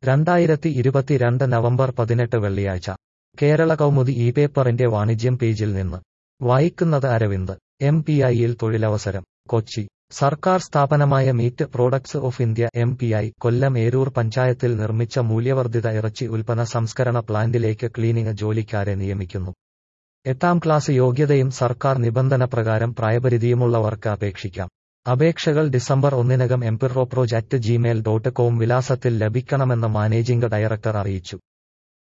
രണ്ടായിരത്തി ഇരുപത്തിരണ്ട് നവംബർ പതിനെട്ട് വെള്ളിയാഴ്ച കേരള കൗമുദി ഈ പേപ്പറിന്റെ വാണിജ്യം പേജിൽ നിന്ന് വായിക്കുന്നത് അരവിന്ദ് എം പി ഐയിൽ തൊഴിലവസരം കൊച്ചി സർക്കാർ സ്ഥാപനമായ Meat Products of India M P I Kollam Eroor പഞ്ചായത്തിൽ നിർമ്മിച്ച മൂല്യവർദ്ധിത ഇറച്ചി ഉൽപ്പന്ന സംസ്കരണ പ്ലാന്റിലേക്ക് ക്ലീനിംഗ് ജോലിക്കാരെ നിയമിക്കുന്നു എട്ടാം ക്ലാസ് യോഗ്യതയും സർക്കാർ നിബന്ധന പ്രകാരം പ്രായപരിധിയുമുള്ളവർക്ക് അപേക്ഷിക്കാം അപേക്ഷകൾ ഡിസംബർ ഒന്നിനകം എംപിറോപ്രോജ് അറ്റ് ജിമെയിൽ ഡോട്ട് കോം വിലാസത്തിൽ ലഭിക്കണമെന്ന് മാനേജിംഗ് ഡയറക്ടർ അറിയിച്ചു